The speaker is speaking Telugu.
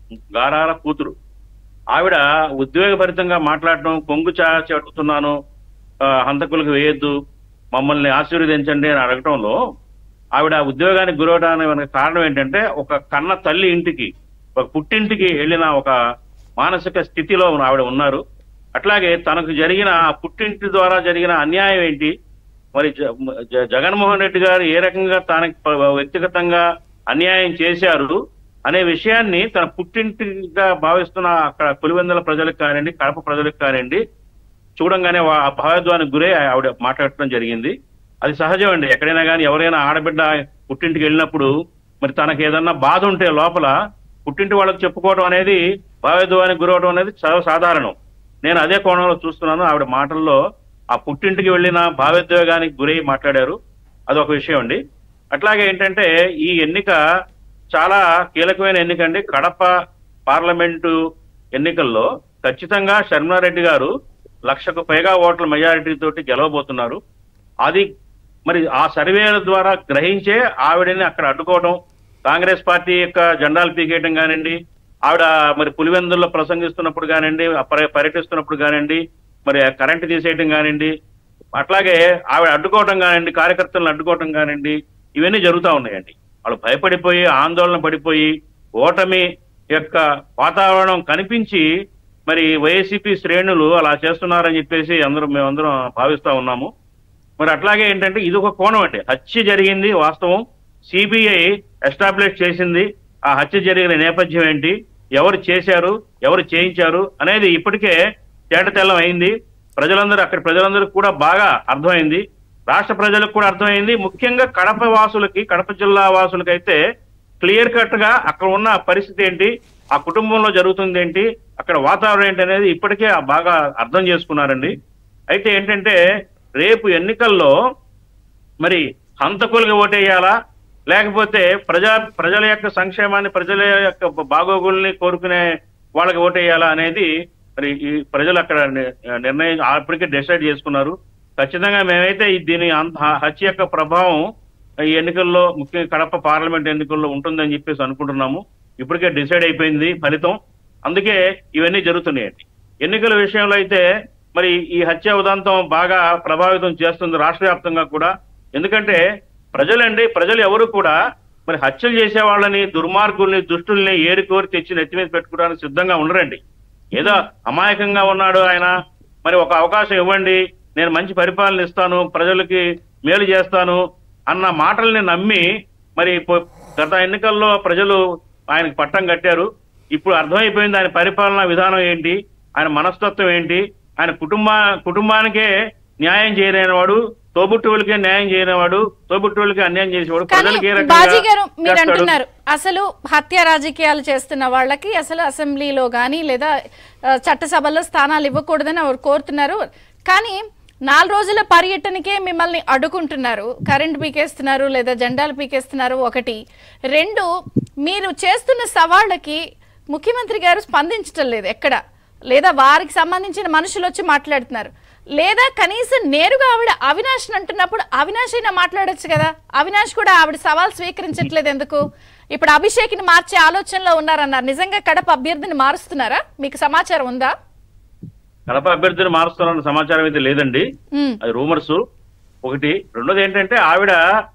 గారాల కూతురు ఆవిడ ఉద్వేగభరితంగా మాట్లాడటం కొంగు చా చెడుతున్నాను ఆ, హంతకులకు వేయొద్దు మమ్మల్ని ఆశీర్వదించండి అని అడగటంలో ఆవిడ ఉద్యోగానికి గురవడానికి వెనక కారణం ఏంటంటే ఒక కన్న తల్లి ఇంటికి ఒక పుట్టింటికి వెళ్ళిన ఒక మానసిక స్థితిలో ఉన్న ఆవిడ ఉన్నారు అట్లాగే తనకు జరిగిన ఆ పుట్టింటి ద్వారా జరిగిన అన్యాయం ఏంటి మరి జ- జ- జగన్మోహన్ రెడ్డి గారు ఏ రకంగా తనకి ప- వ్యక్తిగతంగా అన్యాయం చేశారు అనే విషయాన్ని తన పుట్టింటిగా భావిస్తున్న అక్కడ పులివెందుల ప్రజలకు కానివ్వండి కడప ప్రజలకు కానివ్వండి చూడంగానే వా- ఆ భావోద్వానికి గురై ఆవిడ మాట్లాడటం జరిగింది అది సహజం అండి ఎక్కడైనా కానీ ఎవరైనా ఆడబిడ్డ పుట్టింటికి వెళ్ళినప్పుడు మరి తనకి ఏదన్నా బాధ ఉంటే లోపల పుట్టింటి వాళ్ళకి చెప్పుకోవడం అనేది భావోద్వానికి గురవడం అనేది చాలా సాధారణం నేను అదే కోణంలో చూస్తున్నాను ఆవిడ మాటల్లో ఆ పుట్టింటికి వెళ్ళిన భావోద్వేగానికి గురై మాట్లాడారు అదొక విషయం అండి అట్లాగే ఏంటంటే ఈ ఎన్నిక చాలా కీలకమైన ఎన్నిక అండి కడప పార్లమెంటు ఎన్నికల్లో ఖచ్చితంగా శర్మారెడ్డి గారు లక్షకు పైగా ఓట్ల మెజారిటీ తోటి గెలవబోతున్నారు అది మరి ఆ సర్వేల ద్వారా గ్రహించే ఆవిడని అక్కడ అడ్డుకోవడం కాంగ్రెస్ పార్టీ యొక్క జెండాలు పీకేయడం కానివ్వండి ఆవిడ మరి పులివెందుల్లో ప్రసంగిస్తున్నప్పుడు కానివ్వండి ఆ పర్య- పర్యటిస్తున్నప్పుడు కానివ్వండి మరి ఆ కరెంటు తీసేయడం కానివ్వండి అట్లాగే ఆవిడ అడ్డుకోవటం కానివ్వండి కార్యకర్తలను అడ్డుకోవటం కానివ్వండి ఇవన్నీ జరుగుతూ ఉన్నాయండి వాళ్ళు భయపడిపోయి ఆందోళన పడిపోయి ఓటమి యొక్క వాతావరణం కనిపించి మరి వైఎస్సీపీ శ్రేణులు అలా చేస్తున్నారని చెప్పేసి అందరం మేమందరం భావిస్తా ఉన్నాము మరి అట్లాగే ఏంటంటే ఇది ఒక కోణం అండి హత్య జరిగింది వాస్తవం సిబిఐ ఎస్టాబ్లిష్ చేసింది ఆ హత్య జరిగిన నేపథ్యం ఏంటి ఎవరు చేశారు ఎవరు చేయించారు అనేది ఇప్పటికే తేటతెల్లం అయింది ప్రజలందరూ అక్కడ ప్రజలందరికీ కూడా బాగా అర్థమైంది రాష్ట్ర ప్రజలకు కూడా అర్థమైంది ముఖ్యంగా కడప వాసులకి కడప జిల్లా వాసులకి అయితే క్లియర్ కట్ గా అక్కడ ఉన్న పరిస్థితి ఏంటి ఆ కుటుంబంలో జరుగుతుంది ఏంటి అక్కడ వాతావరణం ఏంటి అనేది ఇప్పటికే బాగా అర్థం చేసుకున్నారండి అయితే ఏంటంటే రేపు ఎన్నికల్లో మరి హంతకులకి ఓటేయాలా లేకపోతే ప్రజా ప్రజల యొక్క సంక్షేమాన్ని ప్రజల యొక్క బాగోగుల్ని కోరుకునే వాళ్ళకి ఓటేయాలా అనేది మరి ఈ ప్రజలు అక్కడ ని- నిర్ణయం అప్పటికే డిసైడ్ చేసుకున్నారు ఖచ్చితంగా మేమైతే ఈ దీని అంత హత్య యొక్క ప్రభావం ఈ ఎన్నికల్లో ముఖ్యంగా కడప పార్లమెంట్ ఎన్నికల్లో ఉంటుందని చెప్పేసి అనుకుంటున్నాము ఇప్పటికే డిసైడ్ అయిపోయింది ఫలితం అందుకే ఇవన్నీ జరుగుతున్నాయండి ఎన్నికల విషయంలో అయితే మరి ఈ హత్య ఉదంతం బాగా ప్రభావితం చేస్తుంది రాష్ట్ర వ్యాప్తంగా కూడా ఎందుకంటే ప్రజలండి ప్రజలు ఎవరు కూడా మరి హత్యలు చేసే వాళ్ళని దుర్మార్గుల్ని దుష్టుల్ని ఏరుకోరి తెచ్చి నెత్తి మీద పెట్టుకోవడానికి సిద్ధంగా ఉండరండి ఏదో అమాయకంగా ఉన్నాడు ఆయన మరి ఒక అవకాశం ఇవ్వండి నేను మంచి పరిపాలన ఇస్తాను ప్రజలకి మేలు చేస్తాను అన్న మాటల్ని నమ్మి మరి పొ- గత ఎన్నికల్లో ప్రజలు ఆయనకు పట్టం కట్టారు ఇప్పుడు అర్థమైపోయింది ఆయన పరిపాలనా విధానం ఏంటి ఆయన మనస్తత్వం ఏంటి ఆయన కుటుంబ కుటుంబానికే న్యాయం చేయలేనివాడు తోబుట్టువులకే న్యాయం చేయనివాడు తోబుట్టువులకి అన్యాయం చేసేవాడు కానీ ప్రజలకి ఏ రకంగా బాజీ గారు మీరు చేస్తాడు? అంటున్నారు అసలు హత్య రాజకీయాలు చేస్తున్న వాళ్ళకి అసలు అసెంబ్లీలో కానీ లేదా ఆ, చట్టసభల్లో స్థానాలు ఇవ్వకూడదని ఎవరు కోరుతున్నారు కానీ నాలుగు రోజుల పర్యటనకే మిమ్మల్ని అడ్డుకుంటున్నారు కరెంట్ పీకేస్తున్నారు లేదా జెండాలు పీకేస్తున్నారు ఒకటి రెండు మీరు చేస్తున్న సవాళ్ళకి ముఖ్యమంత్రి గారు స్పందించటం లేదు ఎక్కడ లేదా వారికి సంబంధించిన మనుషులు వచ్చి మాట్లాడుతున్నారు లేదా కనీసం నేరుగా ఆవిడ అవినాష్ అంటున్నప్పుడు అవినాష్ అయినా మాట్లాడొచ్చు కదా అవినాష్ కూడా ఆవిడ సవాల్ స్వీకరించట్లేదు ఎందుకు ఇప్పుడు అభిషేక్ని మార్చే ఆలోచనలో ఉన్నారన్నారు నిజంగా కడప అభ్యర్థిని మారుస్తున్నారా మీకు సమాచారం ఉందా కడప అభ్యర్థిని మారుస్తారన్న సమాచారం అయితే లేదండి ఉమ్, అది రూమర్స్ ఒకటి రెండోది ఏంటంటే ఆవిడ